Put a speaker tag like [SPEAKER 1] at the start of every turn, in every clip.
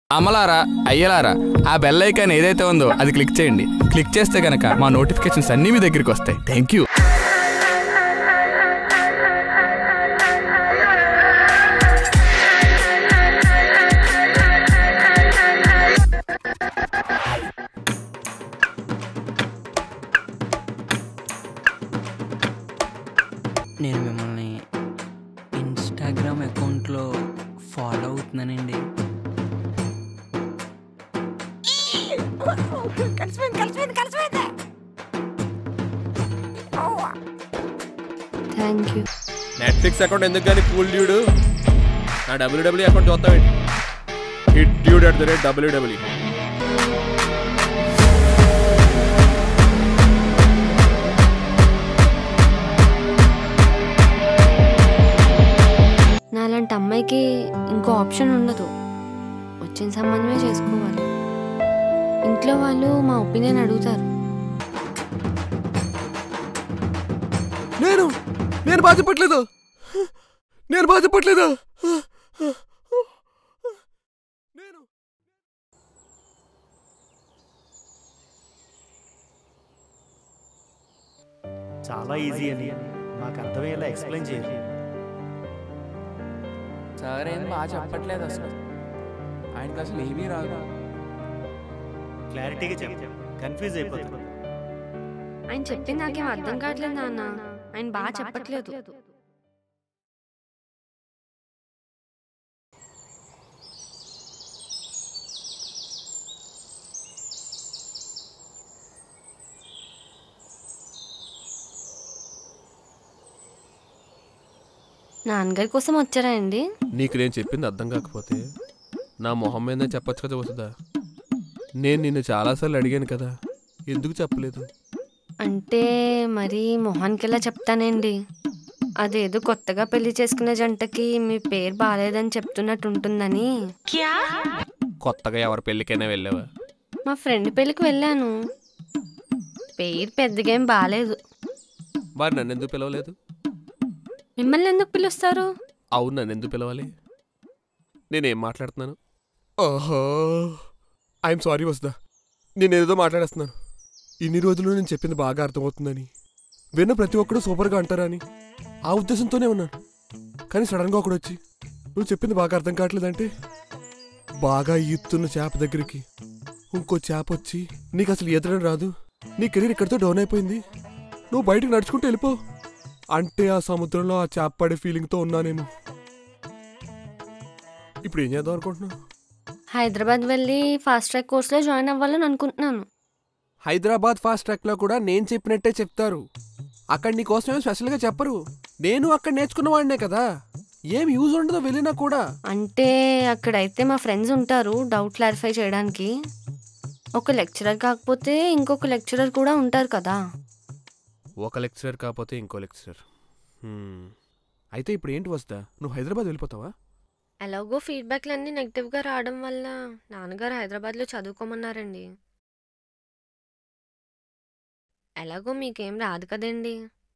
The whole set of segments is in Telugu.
[SPEAKER 1] అమలారా అయ్యలారా ఆ బెల్ ఐకాన్ ఏదైతే ఉందో అది క్లిక్ చేయండి క్లిక్ చేస్తే గనక మా నోటిఫికేషన్స్ అన్నీ మీ దగ్గరికి వస్తాయి థ్యాంక్ యూ
[SPEAKER 2] నేను మిమ్మల్ని ఇన్స్టాగ్రామ్ అకౌంట్లో ఫాలో అవుతున్నానండి
[SPEAKER 3] థ్యాంక్ యూ
[SPEAKER 4] నెట్ఫ్లిక్స్ అకౌంట్ ఎందుకు కానీ కూల్ డ్యూడు నా డబ్ల్యూడబ్ల్యూ అకౌంట్ చూస్తామేంటి hit dude at the rate W W
[SPEAKER 3] నాలాంటి అమ్మాయికి ఇంకో ఆప్షన్ ఉండదు వచ్చిన సంబంధమే చేసుకోవాలి ఇంట్లో వాళ్ళు మా ఒపీనియన్ అడుగుతారు
[SPEAKER 4] నేను నేను బాధపడలేదు నేను బాధపడలేదు నేను
[SPEAKER 5] చాలా ఈజీ అని మాకు అర్థమయ్యేలా ఎక్స్ప్లెయిన్ చేయాలి
[SPEAKER 1] సార్ ఏం బాగా చెప్పట్లేదు అసలు ఆయనకి అసలు ఏమీ రాదు
[SPEAKER 5] క్లారిటీగా చెప్తాం కన్ఫ్యూజ్ అయిపోతుంది
[SPEAKER 3] ఆయన చెప్పింది నాకేం అర్థం కావట్లేదు నాన్న ఆయన బాగా చెప్పట్లేదు నాన్నగారి కోసం వచ్చారా అండి
[SPEAKER 4] నీకు నేను చెప్పింది అర్థం కాకపోతే నా మొహం మీద చెప్పొచ్చు కదా వస్తుందా నేను నిన్ను చాలాసార్లు అడిగాను కదా ఎందుకు చెప్పలేదు
[SPEAKER 3] అంటే మరి మొహానికెలా చెప్తానండి అదేదో కొత్తగా పెళ్లి చేసుకునే జంటకి మీ పేరు బాగాలేదని చెప్తున్నట్టు ఉంటుందని
[SPEAKER 4] కొత్తగా ఎవరి పెళ్ళికైనా వెళ్ళావా
[SPEAKER 3] మా ఫ్రెండ్ పెళ్ళికి వెళ్ళాను పేరు పెద్దగా ఏం బాగాలేదు
[SPEAKER 4] మరి నన్ను ఎందుకు పిలవలేదు
[SPEAKER 3] మిమ్మల్ని ఎందుకు పిలుస్తారు
[SPEAKER 4] అవును నన్ను ఎందుకు పిలవాలి నేనేం మాట్లాడుతున్నాను ఓహో ఐఎమ్ సారీ వస్తుందా నేను ఏదో మాట్లాడేస్తున్నాను ఇన్ని రోజులు నేను చెప్పింది బాగా అర్థమవుతుందని విన్న ప్రతి ఒక్కడు సూపర్గా అంటారని ఆ ఉద్దేశంతోనే ఉన్నాను కానీ సడన్గా ఒకడు వచ్చి నువ్వు చెప్పింది బాగా అర్థం కావట్లేదంటే బాగా ఈత్తున్న చేప దగ్గరికి ఇంకో చేప వచ్చి నీకు అసలు ఈతడం రాదు నీ కెరీర్ ఇక్కడితో డౌన్ అయిపోయింది నువ్వు బయటకు నడుచుకుంటూ వెళ్ళిపో అంటే ఆ సముద్రంలో ఆ చేప పడే ఫీలింగ్తో ఉన్నా నేను ఇప్పుడు ఏం చేద్దాం అనుకుంటున్నావు
[SPEAKER 3] హైదరాబాద్ వెళ్ళి ఫాస్ట్ ట్రాక్ కోర్సులో జాయిన్ అవ్వాలని అనుకుంటున్నాను
[SPEAKER 4] హైదరాబాద్ ఫాస్ట్ ట్రాక్లో కూడా నేను చెప్పినట్టే చెప్తారు అక్కడ నీకోసం ఏం స్పెషల్గా చెప్పరు నేను అక్కడ నేర్చుకున్న వాడినే కదా ఏం యూజ్ ఉండదో వెళ్ళినా కూడా
[SPEAKER 3] అంటే అక్కడైతే మా ఫ్రెండ్స్ ఉంటారు డౌట్ క్లారిఫై చేయడానికి ఒక లెక్చరర్ కాకపోతే ఇంకొక లెక్చరర్ కూడా ఉంటారు కదా
[SPEAKER 4] ఒక లెక్చరర్ కాకపోతే ఇంకో లెక్చరర్ అయితే ఇప్పుడు ఏంటి వస్తా నువ్వు హైదరాబాద్ వెళ్ళిపోతావా
[SPEAKER 3] ఎలాగో ఫీడ్బ్యాక్లు అన్నీ నెగిటివ్గా రావడం వల్ల నాన్నగారు హైదరాబాద్లో చదువుకోమన్నారండి ఎలాగో మీకేం రాదు కదండి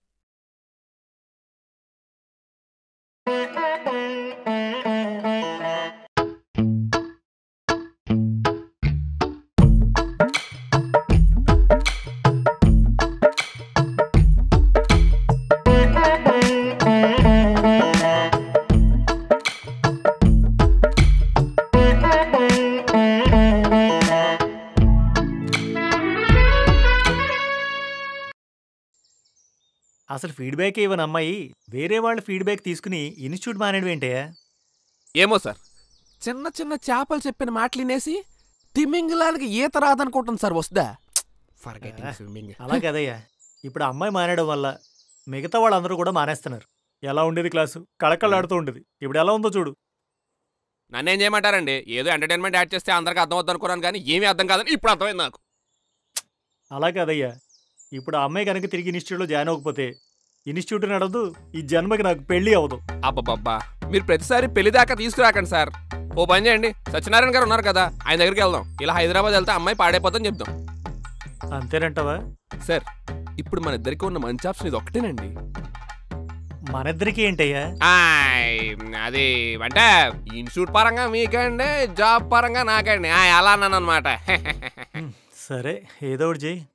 [SPEAKER 5] అసలు ఫీడ్బ్యాక్ ఇవ్వని అమ్మాయి వేరే వాళ్ళ ఫీడ్బ్యాక్ తీసుకుని ఇన్స్టిట్యూట్ మానేయడం ఏంటయ్యా
[SPEAKER 4] ఏమో సార్ చిన్న చిన్న చేపలు చెప్పిన మాటలు వినేసి తిమింగలానికి ఈత రాదనుకుంటుంది సార్ వస్తుందా ఫర్గెటింగ్ స్విమ్మింగ్
[SPEAKER 5] అలా కదయ్యా ఇప్పుడు ఆ అమ్మాయి మానేయడం వల్ల మిగతా వాళ్ళందరూ కూడా మానేస్తున్నారు ఎలా ఉండేది క్లాసు కళకళలాడుతూ ఉండేది ఇప్పుడు ఎలా ఉందో చూడు
[SPEAKER 4] నన్నేం చేయమంటారండి ఏదో ఎంటర్టైన్మెంట్ యాడ్ చేస్తే అందరికి అర్థం అవుతుంది అనుకున్నాను కానీ ఏమీ అర్థం కాదని ఇప్పుడు అర్థమైంది నాకు
[SPEAKER 5] అలా కాదయ్యా ఇప్పుడు ఆ అమ్మాయి కనుక తిరిగి ఇన్స్టిట్యూట్లో జాయిన్ అవ్వకపోతే ఇన్స్టిట్యూట్ నడవదు ఈ జన్మకి నాకు పెళ్లి అవ్వదు
[SPEAKER 4] అబ్బబ్బబ్బా మీరు ప్రతిసారి పెళ్లి దాకా తీసుకురాకండి సార్ ఓ పని చేయండి సత్యనారాయణ గారు ఉన్నారు కదా ఆయన దగ్గరికి వెళ్దాం ఇలా హైదరాబాద్ వెళ్తే అమ్మాయి పాడైపోతుందని చెప్దాం
[SPEAKER 5] అంతేనంటావా
[SPEAKER 4] సార్ ఇప్పుడు మన ఇద్దరికి ఉన్న మంచి ఆప్షన్ ఇది ఒకటేనండి
[SPEAKER 5] మనిద్దరికి ఏంటయ్యా
[SPEAKER 4] ఆయ్, అది అంటే ఇన్స్టిట్యూట్ పరంగా మీకండి జాబ్ పరంగా నాకండి ఆయ్, అలా అన్నాను అనమాట
[SPEAKER 5] హ్మ్, సరే ఏదో ఒకటి చెయ్యి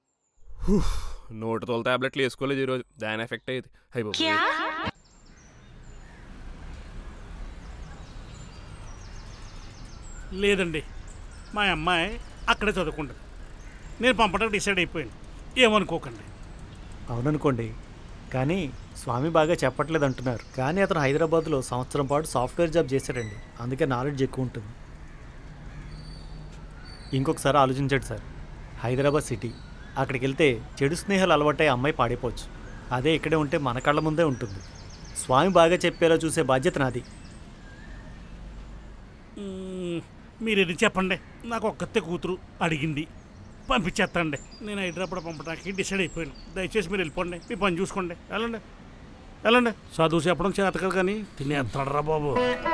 [SPEAKER 4] నోటు తోలు టాబ్లెట్లు వేసుకోలేదు ఈరోజు దాని ఎఫెక్ట్ అయ్యింది అయిపోయి
[SPEAKER 6] లేదండి మా అమ్మాయి అక్కడే చదువుకుంటుంది నేను పంపడానికి డిసైడ్ అయిపోయాను ఏమనుకోకండి
[SPEAKER 5] అవుననుకోండి కానీ స్వామి బాగా చెప్పట్లేదు అంటున్నారు కానీ అతను హైదరాబాద్లో సంవత్సరం పాటు సాఫ్ట్వేర్ జాబ్ చేశాడండి అందుకే నాలెడ్జ్ ఎక్కువ ఉంటుంది ఇంకొకసారి ఆలోచించండి సార్ హైదరాబాద్ సిటీ అక్కడికి వెళ్తే చెడు స్నేహాలు అలవాటై అమ్మాయి పాడైపోవచ్చు అదే ఇక్కడే ఉంటే మన కళ్ళ ముందే ఉంటుంది స్వామి బాగా చెప్పేలా చూసే బాధ్యత నాది
[SPEAKER 6] మ్మ్, మీరు ఇది చెప్పండి నాకు ఒక్కతే కూతురు అడిగింది పంపించేస్తాండి నేను హైదరాబాద్ పంపడానికి డిసైడ్ అయిపోయాను దయచేసి మీరు వెళ్ళిపోండి మీ పని చూసుకోండి వెళ్ళండి వెళ్ళండి చదువు చెప్పడం చేత కదా కానీ తినేస్తాడరా బాబు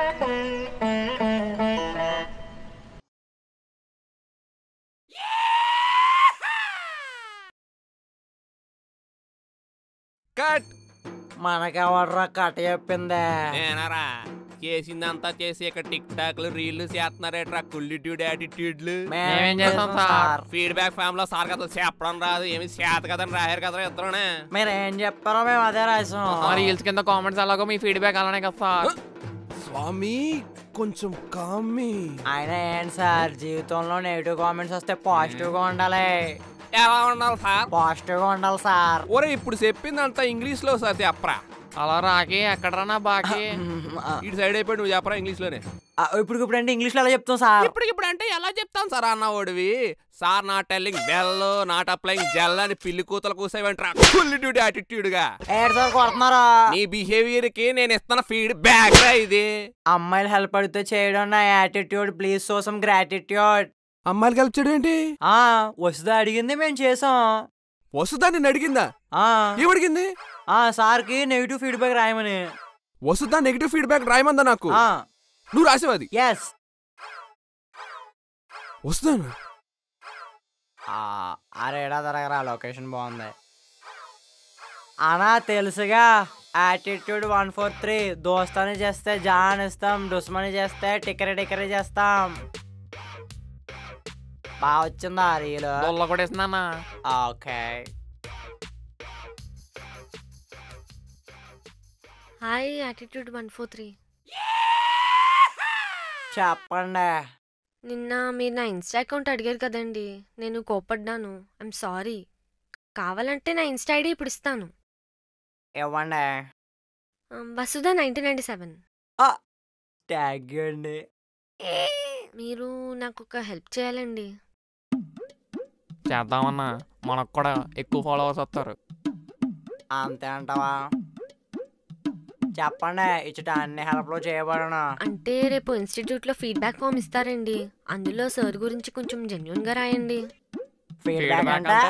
[SPEAKER 4] కట్
[SPEAKER 2] మనకెవర్రా కట్ట చెప్పిందే
[SPEAKER 4] నేనరా చేసిందంతా చేసి ఇక్కడ టిక్ టాక్లు రీళ్లు చేస్తున్నారేట్రా కుల్లిట్యూడ్ యాటిట్యూడ్లు
[SPEAKER 2] మేమేం చేస్తాం సార్
[SPEAKER 4] ఫీడ్బ్యాక్ ఫామ్ లో సార్ కదా చెప్పడం రాదు ఏమి చేత కదని రాయారు కదా ఇద్దరునే
[SPEAKER 2] మీరేం చెప్పారో మేము అదే రాసాం
[SPEAKER 7] రీల్స్ కింద కామెంట్స్ ఎలాగో మీ ఫీడ్బ్యాక్ అలానే కదా సార్
[SPEAKER 4] స్వామి కొంచెం కామి
[SPEAKER 2] ఆయన ఏంటి సార్ జీవితంలో నెగిటివ్ కామెంట్స్ వస్తే పాజిటివ్ గా ఉండాలి
[SPEAKER 4] ఎలా ఉండాలి సార్
[SPEAKER 2] పాజిటివ్ గా ఉండాలి సార్
[SPEAKER 4] ఒరే ఇప్పుడు చెప్పిందంతా ఇంగ్లీష్ లో సార్ చెప్పరా
[SPEAKER 7] అలా రాకి ఎక్కడరా నా బాకీ
[SPEAKER 4] ఇటు సైడ్ అయిపోయి నువ్వు చెప్పరా ఇంగ్లీష్ లోనే
[SPEAKER 2] ఇప్పుడు ఇప్పుడు అంటే ఇంగ్లీష్ లో ఎలా చెప్తాం సార్
[SPEAKER 4] ఇప్పుడు ఇప్పుడు అంటే ఎలా చెప్తాను సార్ అన్న ఓడివి sir not telling bell not applying gel అని పిల్లి కూతలు కూసేవంటరా కుల్లిట్యూడ్ యాటిట్యూడ్ గా
[SPEAKER 2] ఏడు సార్ కొడుతున్నారా
[SPEAKER 4] నీ బిహేవియర్ కి నేను ఇస్తున్న ఫీడ్ బ్యాక్ రా ఇది
[SPEAKER 2] అమ్మాయిలు హెల్ప్ అడిగితే చేయడం నా attitude please so some gratitude
[SPEAKER 4] అమ్మాయిలు కలిపి చేయడం ఏంటి
[SPEAKER 2] ఆ వస్తుందా అడిగింది మేము చేసాం
[SPEAKER 4] వసుదా నిన్ను అడిగిందా
[SPEAKER 2] ఆ
[SPEAKER 4] ఏమడిగింది
[SPEAKER 2] ఆ సార్కి నెగిటివ్ ఫీడ్బ్యాక్ రాయమని
[SPEAKER 4] వసుదా నెగిటివ్ ఫీడ్బ్యాక్ రాయమందా నాకు
[SPEAKER 2] ఆ
[SPEAKER 4] నువ్వు రాసావు అది
[SPEAKER 2] ఎస్
[SPEAKER 4] వస్తాను
[SPEAKER 2] అరేడా తరగరా లొకేషన్ బాగుంది అనా తెలుసుగా యాటిట్యూడ్ వన్ ఫోర్ త్రీ దోస్తాని చేస్తే జాన్ ఇస్తాం దుస్మని చేస్తే టికరీ టికరీ చేస్తాం బాగా వచ్చిందా రీలు
[SPEAKER 7] దొల్ల కూడా ఇస్తున్నానా
[SPEAKER 2] okay
[SPEAKER 3] hi attitude one four three
[SPEAKER 2] చెప్పండి
[SPEAKER 3] నిన్న మీరు నా ఇన్స్టా అకౌంట్ అడిగారు కదండి నేను కోపడ్డాను ఐఎమ్ సారీ కావాలంటే నా ఇన్స్టా ఐడి ఇప్పుడు ఇస్తాను
[SPEAKER 2] ఇవ్వండి
[SPEAKER 3] Vasudha nineteen ninety seven
[SPEAKER 2] tag అండి
[SPEAKER 3] మీరు నాకు ఒక హెల్ప్ చేయాలండి
[SPEAKER 7] చేద్దామన్నా మనకు కూడా ఎక్కువ ఫాలోవర్స్ వస్తారు
[SPEAKER 2] అంతే అంటావా చెప్పండి ఇచ్చట అన్ని హెల్ప్లో చేయబడను
[SPEAKER 3] అంటే రేపు ఇన్స్టిట్యూట్లో ఫీడ్బ్యాక్ ఫామ్ ఇస్తారండి అందులో సార్ గురించి కొంచెం జెన్యున్గా రాయండి
[SPEAKER 2] ఫీడ్బ్యాక్
[SPEAKER 7] Feedback
[SPEAKER 2] అంటే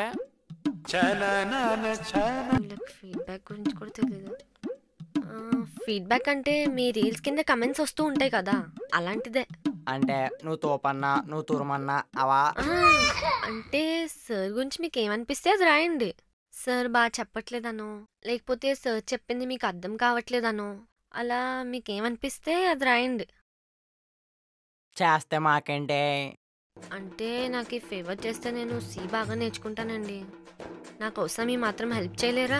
[SPEAKER 3] వీళ్ళకి ఫీడ్బ్యాక్ గురించి కూడా తెలియదు ఫీడ్బ్యాక్ అంటే మీ రీల్స్ కింద కమెంట్స్ వస్తూ ఉంటాయి కదా అలాంటిదే
[SPEAKER 2] అంటే నువ్వు తోపన్నా నువ్వు తురమన్నా అవా
[SPEAKER 3] ఆ, అంటే సార్ గురించి మీకు ఏమనిపిస్తే అది రాయండి సార్ బాగా చెప్పట్లేదనో లేకపోతే సార్ చెప్పింది మీకు అర్థం కావట్లేదనో అలా మీకు ఏమనిపిస్తే అది రాయండి
[SPEAKER 2] చేస్తే మాకేంటి
[SPEAKER 3] అంటే నాకు ఈ ఫేవర్ చేస్తే నేను సి బాగా నేర్చుకుంటానండి నా కోసం ఈ మాత్రం హెల్ప్ చేయలేరా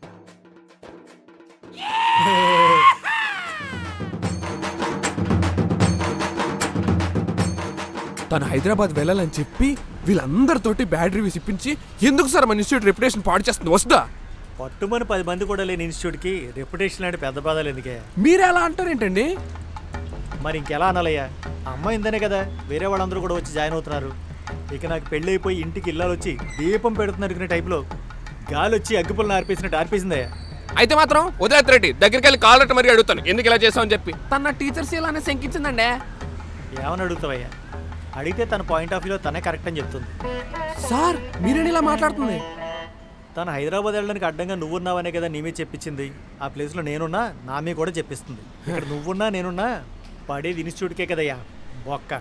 [SPEAKER 4] తను హైదరాబాద్ వెళ్ళాలని చెప్పి వీళ్ళందరితోటి బ్యాడ్ రివ్యూస్ ఇప్పించి ఎందుకు సార్ మన ఇన్స్టిట్యూట్ రెప్యుటేషన్ పాడు చేస్తుంది వస్తుందా
[SPEAKER 5] పట్టుమని పది మంది కూడా లేని ఇన్స్టిట్యూట్కి రెప్యుటేషన్ లాంటి పెద్ద బాధలు ఎందుకే
[SPEAKER 4] మీరు ఎలా అంటారేంటండి
[SPEAKER 5] మరి ఇంకెలా అనాలయ్యా అమ్మాయి ఇందనే కదా వేరే వాళ్ళందరూ కూడా వచ్చి జాయిన్ అవుతున్నారు ఇక నాకు పెళ్ళి అయిపోయి ఇంటికి ఇల్లాలు వచ్చి దీపం పెడుతున్నారు అనుకునే టైప్లో గాలి వచ్చి అగ్గిపుల్ని ఆర్పేసినట్టు ఆర్పేసిందయ్యా
[SPEAKER 4] అయితే మాత్రం ఉదయత్ రెడ్డి దగ్గరికి వెళ్ళి కాలరెట్టు మరి అడుగుతాను ఎందుకు ఇలా చేసావు చెప్పి తన టీచర్స్ ఇలానే శంకించిందండి
[SPEAKER 5] ఏమని అడుగుతావయ్యా అడిగితే తన పాయింట్ ఆఫ్ వ్యూలో తనే కరెక్ట్ అని చెప్తుంది
[SPEAKER 4] సార్ మీరేంటి ఇలా మాట్లాడుతుంది
[SPEAKER 5] తను హైదరాబాద్ వెళ్ళడానికి అడ్డంగా నువ్వున్నావనే కదా నీ మీద చెప్పించింది ఆ ప్లేస్లో నేనున్నా నా మీద కూడా చెప్పిస్తుంది ఇక్కడ నువ్వున్నా నేనున్నా పడేది ఇన్స్టిట్యూట్కే కదయ్యా బొక్క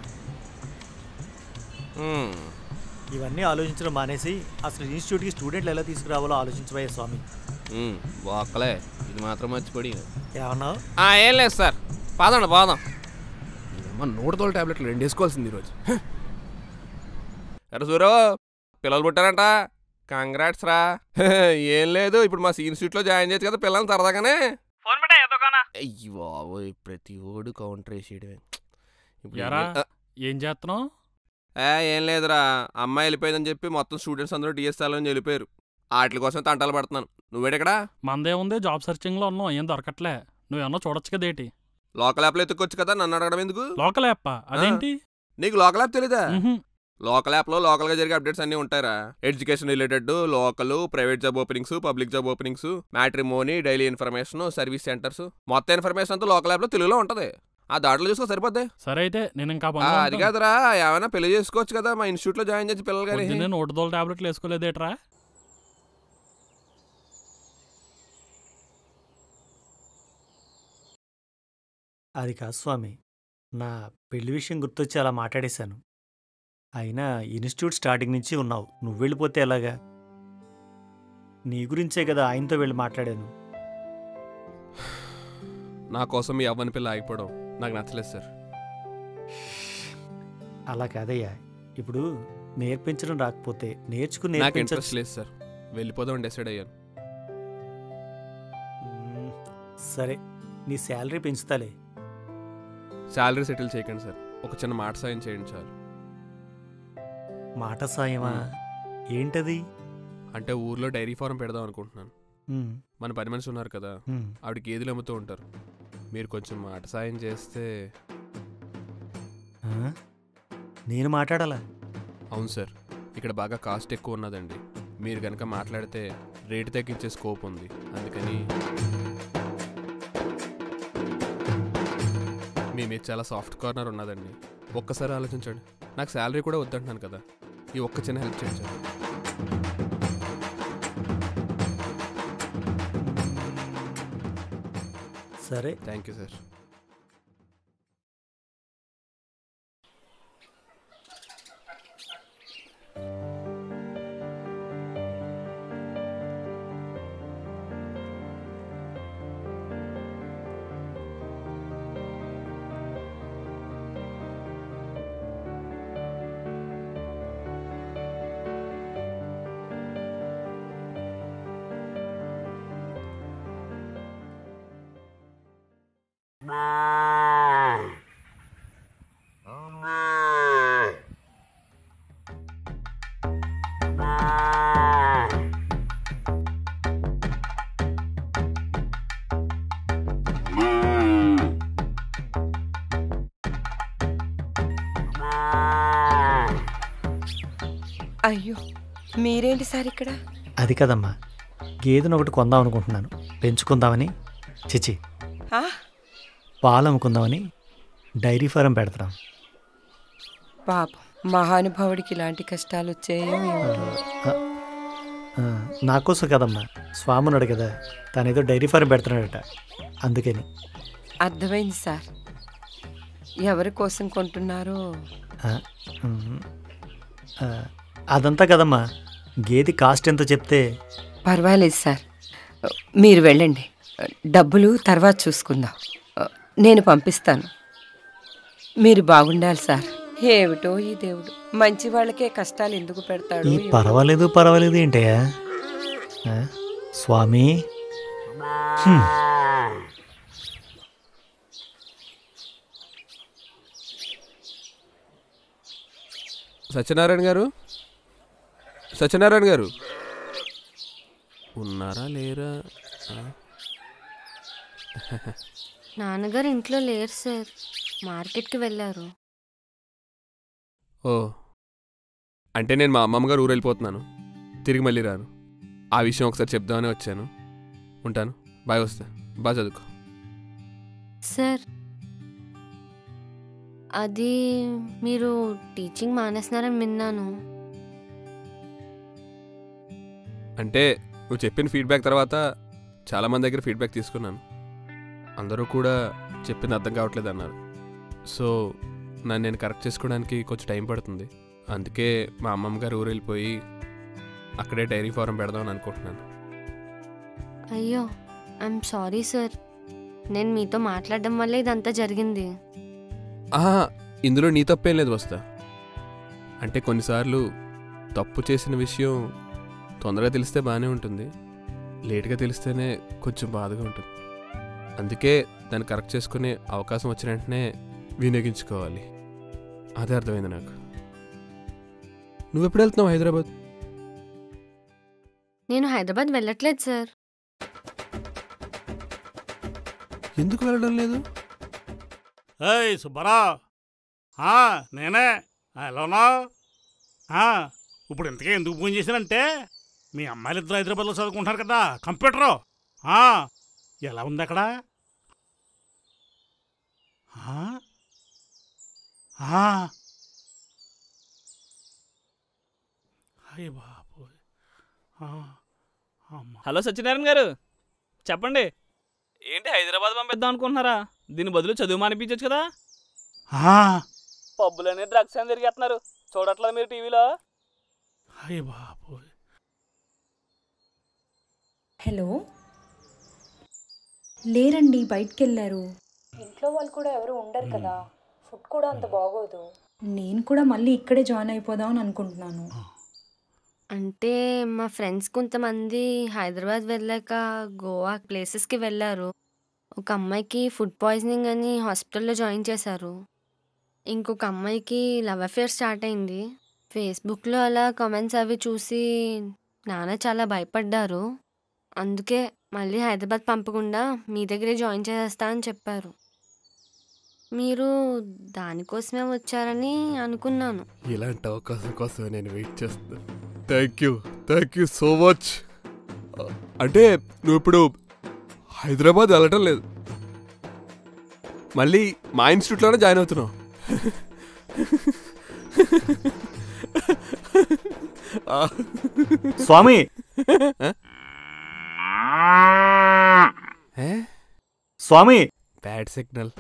[SPEAKER 5] ఇవన్నీ ఆలోచించడం మానేసి అసలు ఇన్స్టిట్యూట్కి స్టూడెంట్లు ఎలా తీసుకురావాలో ఆలోచించబోయే స్వామి
[SPEAKER 4] ఒక్కలే ఇది మాత్రం మర్చిపోయి
[SPEAKER 5] ఏమన్నావు
[SPEAKER 4] ఆ, ఏం లేదు సార్ పాదండి పాదం మన నూట తోలు టాబ్లెట్లు రెండు వేసుకోవాల్సింది ఈరోజు అరే సూరో పిల్లలు పుట్టారంట కంగ్రాట్స్ రా ఏం లేదు ఇప్పుడు మా ఇన్స్టిట్యూట్లో జాయిన్ చేయొచ్చు కదా పిల్లల్ని సరదాగానే అయ్యి బాబోయ్ ప్రతి ఓడు కౌంటర్ వేసేయడమే ఇప్పుడు ఏం
[SPEAKER 8] ఎరా?
[SPEAKER 4] చే-
[SPEAKER 8] ఏం చేస్తున్నావు
[SPEAKER 4] ఏ ఏం లేదురా అమ్మాయి వెళ్ళిపోయిందని చెప్పి మొత్తం స్టూడెంట్స్ అందరూ డిఎస్ఆర్లో వెళ్ళిపోయారు వాటి కోసం తంటాలు పడుతున్నాను నువ్వేడెక్కడా
[SPEAKER 8] మందే ఉంది జాబ్ సెర్చింగ్లో ఉన్నావు ఏం దొరకట్లే నువ్వేమన్నా చూడొచ్చు కదేటి
[SPEAKER 4] లోకల్ యాప్లో ఎత్తుక్కొచ్చు కదా నన్ను అడగడం ఎందుకు
[SPEAKER 8] లోకల్ యాప్ అదేంటి
[SPEAKER 4] నీకు లోకల్ యాప్ తెలీదా
[SPEAKER 8] మ్హూ.
[SPEAKER 4] లోకల్ యాప్లో లోకల్గా జరిగే అప్డేట్స్ అన్నీ ఉంటారా education related local private job openings public job openings matrimony daily information service centres మొత్తం ఇన్ఫర్మేషన్ అంతా లోకల్ యాప్లో తెలుగులో ఉంటుంది ఆ దాంట్లో చూసుకో సరిపోద్ది
[SPEAKER 8] సరే అయితే నేను ఇంకా
[SPEAKER 4] ఆ,
[SPEAKER 8] పనిలో
[SPEAKER 4] అది
[SPEAKER 8] ఉంటాను.
[SPEAKER 4] కాదురా ఏమైనా పెళ్లి చేసుకోవచ్చు కదా మా ఇన్స్టిట్యూట్లో జాయిన్ చేసి పిల్లలు కానీ
[SPEAKER 8] పొద్దున్నే నూట దోల టాబ్లెట్లు వేసుకోలేదేట్రా
[SPEAKER 5] అది కాదు స్వామి నా పెళ్లి విషయం గుర్తొచ్చి అలా మాట్లాడేశాను అయినా ఇన్స్టిట్యూట్ స్టార్టింగ్ నుంచి ఉన్నావు నువ్వు వెళ్ళిపోతే ఎలాగా నీ గురించే కదా ఆయనతో వెళ్ళి మాట్లాడాను
[SPEAKER 4] నా కోసం మీ అవ్వని పిల్ల ఆగిపోవడం నాకు నచ్చలేదు సార్
[SPEAKER 5] అలా కాదయ్యా ఇప్పుడు నేర్పించడం రాకపోతే నేర్చుకుని
[SPEAKER 4] నాకు
[SPEAKER 5] నేర్పించ
[SPEAKER 4] ఇంట్రెస్ట్ లేదు సార్ వెళ్ళిపోదాం డిసైడ్ అయ్యాను
[SPEAKER 5] మ్మ్. సరే నీ శాలరీ పెంచుతాలే
[SPEAKER 4] శాలరీ సెటిల్ చేయకండి సార్ ఒక చిన్న మాట సాయం చేయండి చాలు
[SPEAKER 5] మాట సాయమా ఏంటది
[SPEAKER 4] అంటే ఊర్లో డైరీ ఫారం పెడదాం అనుకుంటున్నాను
[SPEAKER 5] మ్మ్.
[SPEAKER 4] మన పని మనిషి ఉన్నారు కదా
[SPEAKER 5] మ్మ్.
[SPEAKER 4] ఆవిడ గేదెలు అమ్ముతూ ఉంటారు మీరు కొంచెం మాట సాయం చేస్తే
[SPEAKER 5] ఆ? నేను మాట్లాడాలా
[SPEAKER 4] అవును సార్ ఇక్కడ బాగా కాస్ట్ ఎక్కువ ఉన్నదండి మీరు కనుక మాట్లాడితే రేటు తగ్గించే స్కోప్ ఉంది అందుకని మీ మీద చాలా సాఫ్ట్ కార్నర్ ఉన్నదండి ఒక్కసారి ఆలోచించండి నాకు శాలరీ కూడా వద్దంటున్నాను కదా ఈ ఒక్క చిన్న హెల్ప్ చేయండి సార్
[SPEAKER 5] సరే
[SPEAKER 4] థ్యాంక్ యూ సార్
[SPEAKER 9] అయ్యో మీరేంటి సార్ ఇక్కడ
[SPEAKER 5] అది కదమ్మా గేదెను ఒకటి కొందాం అనుకుంటున్నాను పెంచుకుందామని చిచి
[SPEAKER 9] ఆ?
[SPEAKER 5] పాలు అమ్ముకుందామని డైరీ ఫారం పెడతాం
[SPEAKER 9] పాపం మహానుభావుడికి ఇలాంటి కష్టాలు వచ్చాయో ఏమిటో.
[SPEAKER 5] నాకోసం కదమ్మా స్వామి ఉన్నాడు కదా తనేదో డైరీ ఫారం పెడుతున్నాడట అందుకని
[SPEAKER 9] అర్థమైంది సార్ ఎవరి కోసం కొంటున్నారో
[SPEAKER 5] ఆ, ఉమ్, ఆ, అదంతా కదమ్మా గేదె కాస్ట్ ఎంతో చెప్తే
[SPEAKER 9] పర్వాలేదు సార్ మీరు వెళ్ళండి డబ్బులు తర్వాత చూసుకుందాం నేను పంపిస్తాను మీరు బాగుండాలి సార్ ఏమిటో ఈ దేవుడు మంచి వాళ్ళకే కష్టాలు ఎందుకు పెడతాడు
[SPEAKER 5] ఈ
[SPEAKER 9] ఏమిటో.
[SPEAKER 5] పర్వాలేదు పర్వాలేదు ఏంటయ్యా ఆ, స్వామి హ్మ్.
[SPEAKER 4] సత్యనారాయణ గారు సత్యనారాయణ గారు ఉన్నారా లేరా ఆ?
[SPEAKER 3] నాన్నగారు ఇంట్లో లేరు సార్ మార్కెట్కి వెళ్ళారు
[SPEAKER 4] ఓ అంటే నేను మా అమ్మమ్మ గారు ఊరు వెళ్ళిపోతున్నాను తిరిగి మళ్ళీ రాను ఆ విషయం ఒకసారి చెప్దామని వచ్చాను ఉంటాను బాయ్ వస్తా బాగా చదువుకో
[SPEAKER 3] సార్ అది మీరు టీచింగ్ మానేస్తున్నారని విన్నాను
[SPEAKER 4] అంటే నువ్వు చెప్పిన ఫీడ్బ్యాక్ తర్వాత చాలామంది దగ్గర ఫీడ్బ్యాక్ తీసుకున్నాను అందరూ కూడా చెప్పింది అర్థం కావట్లేదు అన్నారు సో నన్ను నేను కరెక్ట్ చేసుకోవడానికి కొంచెం టైం పడుతుంది అందుకే మా అమ్మమ్మ గారు ఊరు వెళ్ళిపోయి అక్కడే డైరీ ఫారం పెడదామని అనుకుంటున్నాను
[SPEAKER 3] అయ్యో ఐఎమ్ సారీ సార్ నేను మీతో మాట్లాడడం వల్లే ఇదంతా జరిగింది
[SPEAKER 4] ఆహా, ఇందులో నీ తప్పేం లేదు వస్తా అంటే కొన్నిసార్లు తప్పు చేసిన విషయం తొందరగా తెలిస్తే బాగానే ఉంటుంది లేట్గా తెలిస్తేనే కొంచెం బాధగా ఉంటుంది అందుకే దాన్ని కరెక్ట్ చేసుకునే అవకాశం వచ్చిన వెంటనే వినియోగించుకోవాలి అదే అర్థమైంది నాకు నువ్వెప్పుడు వెళ్తున్నావు హైదరాబాద్
[SPEAKER 3] నేను హైదరాబాద్ వెళ్ళట్లేదు సార్
[SPEAKER 4] ఎందుకు వెళ్ళడం లేదు
[SPEAKER 6] ఏయ్ సుబ్బరా ఆ, నేనే ఆ, ఎలా ఉన్నావు ఆ, ఇప్పుడు ఇంతకే ఎందుకు ఫోన్ చేశానంటే మీ అమ్మాయిలు ఇద్దరు హైదరాబాద్లో చదువుకుంటున్నారు కదా కంప్యూటరు ఆ, ఎలా ఉంది అక్కడ ఆ? ఆ. అయ్య బాబోయ్ ఆ, అమ్మ.
[SPEAKER 10] హలో సత్యనారాయణ గారు చెప్పండి ఏంటి హైదరాబాద్ పంపిద్దాం అనుకుంటున్నారా దీని బదులు చదువు మానిపించచ్చు కదా
[SPEAKER 6] ఆ,
[SPEAKER 10] పబ్బులని డ్రగ్స్ అని తిరిగేస్తున్నారు చూడట్లేదు మీరు టీవీలో
[SPEAKER 6] అయ్య బాబోయ్
[SPEAKER 11] హలో లేరండి బయటికి వెళ్ళారు
[SPEAKER 12] ఇంట్లో వాళ్ళు కూడా ఎవరు ఉండరు కదా ఫుడ్ కూడా అంత బాగోదు
[SPEAKER 11] నేను కూడా మళ్ళీ ఇక్కడే జాయిన్ అయిపోదాం అని అనుకుంటున్నాను
[SPEAKER 3] అంటే మా ఫ్రెండ్స్ కొంతమంది హైదరాబాద్ వెళ్ళాక గోవా ప్లేసెస్కి వెళ్ళారు ఒక అమ్మాయికి ఫుడ్ పాయిజనింగ్ అని హాస్పిటల్లో జాయిన్ చేశారు ఇంకొక అమ్మాయికి లవ్ అఫేర్ స్టార్ట్ అయింది ఫేస్బుక్లో అలా కామెంట్స్ అవి చూసి నాన్న చాలా భయపడ్డారు అందుకే మళ్ళీ హైదరాబాద్ పంపకుండా మీ దగ్గరే జాయిన్ చేసేస్తా అని చెప్పారు మీరు దానికోసమే వచ్చారని అనుకున్నాను
[SPEAKER 4] ఇలాంటి అవకాశం కోసం నేను వెయిట్ చేస్తున్నాను thank you thank you so much అంటే నువ్వు ఇప్పుడు హైదరాబాద్ వెళ్ళటం లేదు మళ్ళీ మా ఇన్స్టిట్యూట్లోనే జాయిన్ అవుతున్నావు ఆ.
[SPEAKER 5] స్వామి
[SPEAKER 4] ఏ?
[SPEAKER 5] స్వామి
[SPEAKER 4] బ్యాడ్ సిగ్నల్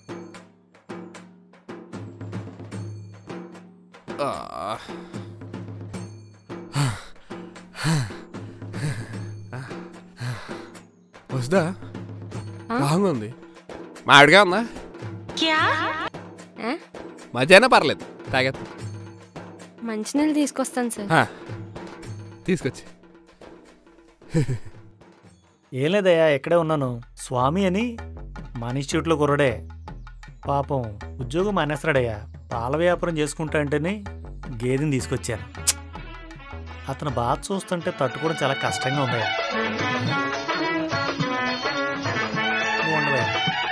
[SPEAKER 4] వస్తుందా రాంగా ఉంది మాడిగా ఉందా
[SPEAKER 3] ఏ?
[SPEAKER 4] మధ్యాహ్నం పర్లేదు తాగేస్తా
[SPEAKER 3] మంచినీళ్ళు తీసుకొస్తాను సార్
[SPEAKER 4] హా. తీసుకొచ్చి
[SPEAKER 5] ఏం లేదయ్యా ఇక్కడే ఉన్నాను స్వామి అని మన ఇన్స్టిట్యూట్లో కుర్రడే పాపం ఉద్యోగం మానేస్తాడయ్యా పాల వ్యాపారం చేసుకుంటా అంటేనే గేదెని తీసుకొచ్చాను అతను బాధ చూస్తుంటే తట్టుకోవడం చాలా కష్టంగా ఉందయ్యా నువ్వు ఉండవయ్యా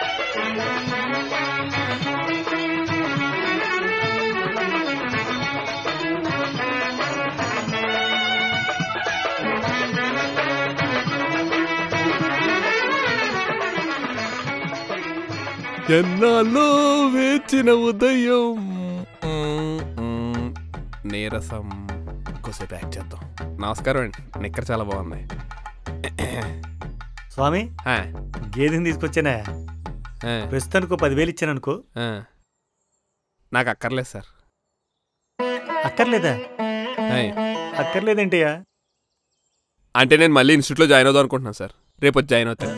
[SPEAKER 4] ఎన్నాళ్ళో వేచిన ఉదయం మ్మ్, మ్మ్, నీరసం కొద్దిసేపు యాక్ట్ చేద్దాం నమస్కారం అండి నిక్కర్ చాలా బాగుంది
[SPEAKER 5] స్వామి
[SPEAKER 4] ఆ,
[SPEAKER 5] గేదెని తీసుకొచ్చానా
[SPEAKER 4] ఆ,
[SPEAKER 5] ప్రస్తుతానికి ఓ పదివేలు ఇచ్చాను అనుకో
[SPEAKER 4] ఆ. నాకు అక్కర్లేదు సార్
[SPEAKER 5] అక్కర్లేదా
[SPEAKER 4] ఏయ్,
[SPEAKER 5] అక్కర్లేదేంటయ్యా
[SPEAKER 4] అంటే నేను మళ్ళీ ఇన్స్టిట్యూట్లో జాయిన్ అవుదాం అనుకుంటున్నాను సార్ రేపు వచ్చి జాయిన్ అవుతాను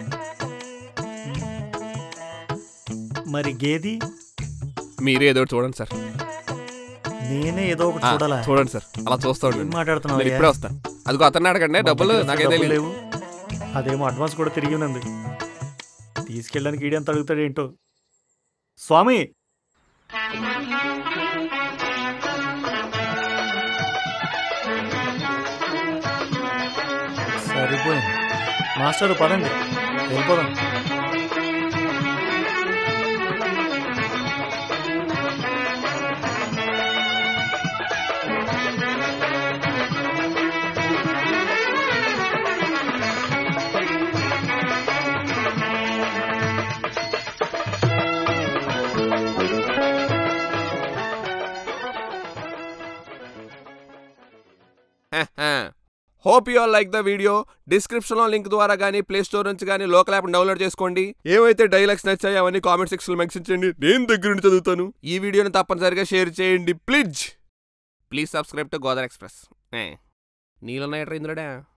[SPEAKER 5] మరి గేది
[SPEAKER 4] మీరే ఏదో ఒకటి చూడండి సార్
[SPEAKER 5] నేనే ఏదో ఒకటి
[SPEAKER 4] ఆ,
[SPEAKER 5] చూడాలా
[SPEAKER 4] చూడండి సార్ అలా చూస్తూ
[SPEAKER 5] ఏం
[SPEAKER 4] ఉండండి
[SPEAKER 5] మాట్లాడుతున్నావు
[SPEAKER 4] నేను ఇప్పుడే వస్తాను అదిగో అతన్ని అడగండి
[SPEAKER 5] మా
[SPEAKER 4] డబ్బులు
[SPEAKER 5] దగ్గర అసలు
[SPEAKER 4] నాకైతే
[SPEAKER 5] డబ్బులు
[SPEAKER 4] లేవు
[SPEAKER 5] లేవు అదేమో అడ్వాన్స్ కూడా తిరిగి ఉన్నది తీసుకెళ్ళడానికి ఈడెంత అడుగుతాడు ఏంటో స్వామి సరిపోయింది మాస్టర్ పదండి వెళ్ళిపోదాం
[SPEAKER 4] hope you all like the video డిస్క్రిప్షన్లో లింక్ ద్వారా కానీ ప్లే స్టోర్ నుంచి కానీ లోకల్ యాప్ డౌన్లోడ్ చేసుకోండి ఏవైతే డైలాగ్స్ నచ్చాయో అవన్నీ కామెంట్ సెక్షన్లో మెన్షన్ చేయండి నేను దగ్గర నుండి చదువుతాను ఈ వీడియోని తప్పనిసరిగా షేర్ చేయండి please please subscribe to Godavari express నీళ్ళున్నాయట్రా ఇందులోడా